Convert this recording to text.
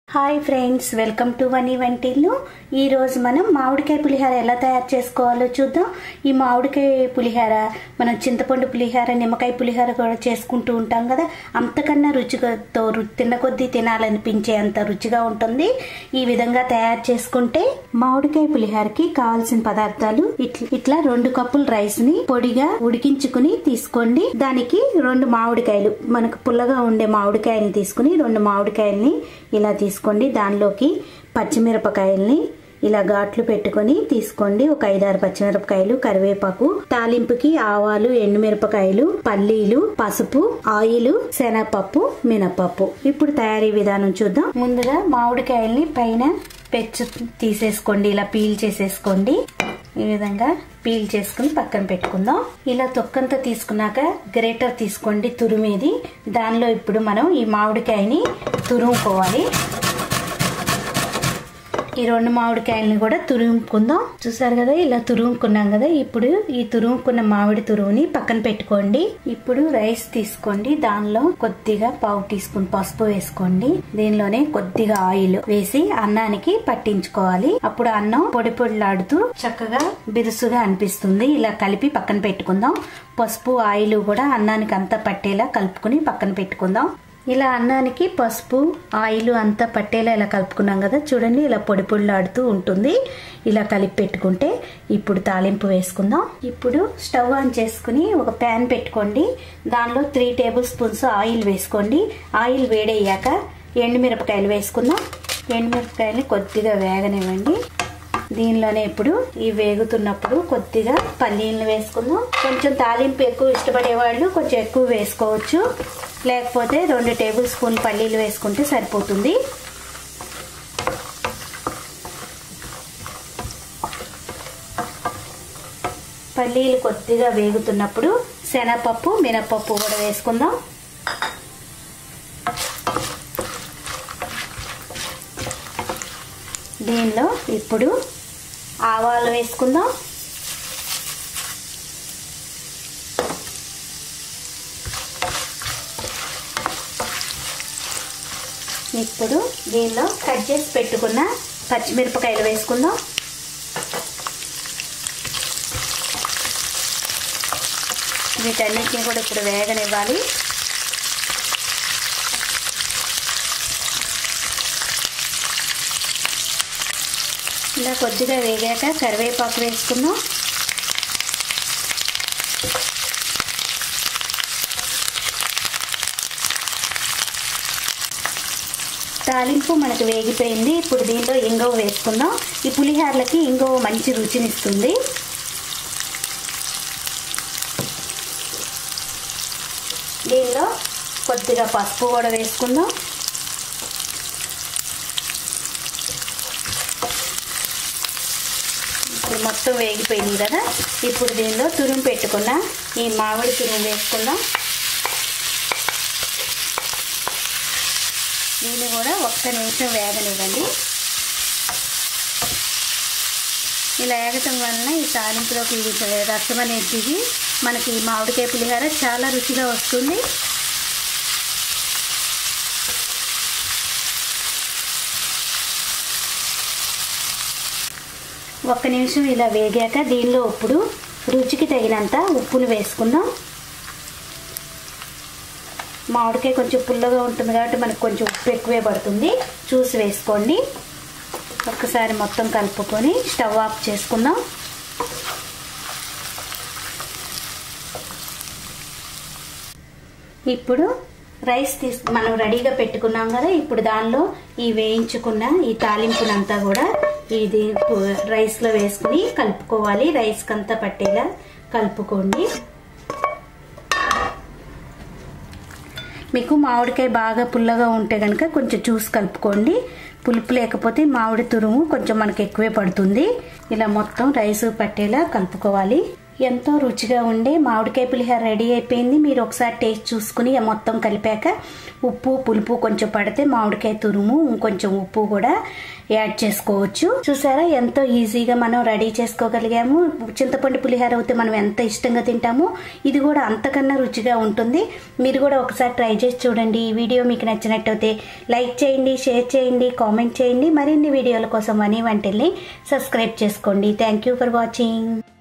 hi friends welcome to Vani వంటిల్లు ఈరోజు మనం మామిడికాయ పులిహార ఎలా తయారు చేసుకోవాలో చూద్దాం ఈ మామిడికాయ పులిహార మనం చింతపండు పులిహార నిమ్మకాయ పులిహార కూడా చేసుకుంటూ ఉంటాం కదా అంతకన్నా రుచితో రు- తిన్న కొద్దీ తినాలనిపించే అంత రుచిగా ఉంటుంది ఈ విధంగా తయారు చేసుకుంటే మామిడికాయ పులిహారకి కావాల్సిన పదార్థాలు ఇట్ల- ఇట్లా రెండు కప్పుల రైస్ ని పొడిగా ఉడికించుకుని తీసుకోండి దానికి రెండు మామిడికాయలు మనకు పుల్లగా ఉండే మామిడికాయని తీసుకుని రెండు మామిడికాయల్ని ఇలా తీసుకోండి దానిలోకి పచ్చిమిరపకాయల్ని ఇలా ఘాట్లు పెట్టుకొని తీసుకోండి ఒక ఐదారు పచ్చిమిరపకాయలు కరివేపాకు తాలింపుకి ఆవాలు ఎండుమిరపకాయలు పల్లీలు పసుపు ఆయిల్ శనగపప్పు మినపప్పు ఇప్పుడు తయారీ విధానం చూద్దాం ముందుగా మామిడికాయల్ని పైన పెచ్చు తీసేసుకోండి ఇలా పీల్ చేసేసుకోండి ఈ విధంగా పీల్ చేసుకుని పక్కన పెట్టుకుందాం ఇలా తొక్కంతా తీసుకున్నాక గ్రేటర్ తీసుకోండి తురిమేది దానిలో ఇప్పుడు మనం ఈ మామిడికాయని తురుముకోవాలి ఈ రెండు మామిడికాయలని కూడా తురుముకుందాం చూసారు కదా ఇలా తురుముకున్నాం కదా ఇప్పుడు ఈ తురుముకున్న మామిడి తురుముని పక్కన పెట్టుకోండి ఇప్పుడు రైస్ తీసుకోండి దానిలో కొద్దిగా పావు టీ స్పూన్ పసుపు వేసుకోండి దీనిలోనే కొద్దిగా ఆయిల్ వేసి అన్నానికి పట్టించుకోవాలి అప్పుడు అన్నం పొడి పొడిలాడుతూ చక్కగా బిరుసుగా అనిపిస్తుంది ఇలా కలిపి పక్కన పెట్టుకుందాం పసుపు ఆయిల్ కూడా అన్నానికి అంతా పట్టేలా కలుపుకుని పక్కన పెట్టుకుందాం ఇలా అన్నానికి పసుపు ఆయిల్ అంతా పట్టేలా ఇలా కలుపుకున్నాం కదా చూడండి ఇలా పొడి పొడిలాడుతూ ఉంటుంది ఇలా కలిపి పెట్టుకుంటే ఇప్పుడు తాలింపు వేసుకుందాం ఇప్పుడు స్టవ్ ఆన్ చేసుకుని ఒక ప్యాన్ పెట్టుకోండి దానిలో త్రీ టేబుల్ స్పూన్స్ ఆయిల్ వేసుకోండి ఆయిల్ వేడయ్యాక ఎండుమిరపకాయలు వేసుకుందాం ఎండుమిరపకాయలు కొద్దిగా వేగనివ్వండి దీనిలోనే ఇప్పుడు ఈ వేగుతున్నప్పుడు కొద్దిగా పల్లీలను వేసుకుందాం కొంచెం తాలింపు ఎక్కువ ఇష్టపడే వాళ్ళు కొంచెం ఎక్కువ వేసుకోవచ్చు లేకపోతే రెండు టేబుల్ స్పూన్ పల్లీలు వేసుకుంటే సరిపోతుంది పల్లీలు కొద్దిగా వేగుతున్నప్పుడు శనగపప్పు మినపప్పు కూడా వేసుకుందాం దీనిలో ఇప్పుడు ఆవాలు వేసుకుందాం ఇప్పుడు దీనిలో కట్ చేసి పెట్టుకున్న పచ్చిమిరపకాయలు వేసుకుందాం వీటన్నిటిని కూడా ఇప్పుడు వేగనివ్వాలి ఇలా కొద్దిగా వేగాక కరివేపాకు వేసుకుందాం తాలింపు మనకు వేగిపోయింది ఇప్పుడు దీంట్లో ఇంగవ వేసుకుందాం ఈ పులిహారలకి ఇంగవ మంచి రుచినిస్తుంది దీనిలో కొద్దిగా పసుపు కూడా వేసుకుందాం ఇప్పుడు మొత్తం వేగిపోయింది కదా ఇప్పుడు దీనిలో తురుము పెట్టుకున్న ఈ మామిడి తురుము వేసుకుందాం దీన్ని కూడా ఒక్క నిమిషం వేగనివ్వండి ఇలా వేగటం వలన ఈ తాలింపులోకి ఇది రసం అనేది దిగి మనకి ఈ మామిడికాయ పులిహార చాలా రుచిగా వస్తుంది ఒక్క నిమిషం ఇలా వేగాక దీనిలో ఇప్పుడు రుచికి తగినంత ఉప్పును వేసుకుందాం మామిడికాయ కొంచెం పుల్లగా ఉంటుంది కాబట్టి మనకు కొంచెం ఉప్పు ఎక్కువే పడుతుంది చూసి వేసుకోండి ఒక్కసారి మొత్తం కలుపుకొని స్టవ్ ఆఫ్ చేసుకుందాం ఇప్పుడు రైస్ తీసు మనం రెడీగా పెట్టుకున్నాం కదా ఇప్పుడు దానిలో ఈ వేయించుకున్న ఈ తాలింపునంతా కూడా ఇది రైస్లో వేసుకుని కలుపుకోవాలి రైస్కి అంతా పట్టేలా కలుపుకోండి మీకు మామిడికాయ బాగా పుల్లగా ఉంటే కనుక కొంచెం చూసి కలుపుకోండి పులుపు లేకపోతే మామిడి తురుము కొంచెం మనకి ఎక్కువే పడుతుంది ఇలా మొత్తం రైస్ పట్టేలా కలుపుకోవాలి ఎంతో రుచిగా ఉండే మామిడికాయ పులిహార రెడీ అయిపోయింది మీరు ఒకసారి టేస్ట్ చూసుకుని మొత్తం కలిపాక ఉప్పు పులుపు కొంచెం పడితే మామిడికాయ తురుము ఇంకొంచెం ఉప్పు కూడా యాడ్ చేసుకోవచ్చు చూసారా ఎంతో ఈజీగా మనం రెడీ చేసుకోగలిగాము చింతపండు పులిహార అయితే మనం ఎంత ఇష్టంగా తింటామో ఇది కూడా అంతకన్నా రుచిగా ఉంటుంది మీరు కూడా ఒకసారి ట్రై చేసి చూడండి ఈ వీడియో మీకు నచ్చినట్టయితే లైక్ చేయండి షేర్ చేయండి కామెంట్ చేయండి మరిన్ని వీడియోల కోసం వనీ వంటల్ని సబ్స్క్రైబ్ చేసుకోండి థ్యాంక్ యూ ఫర్ వాచింగ్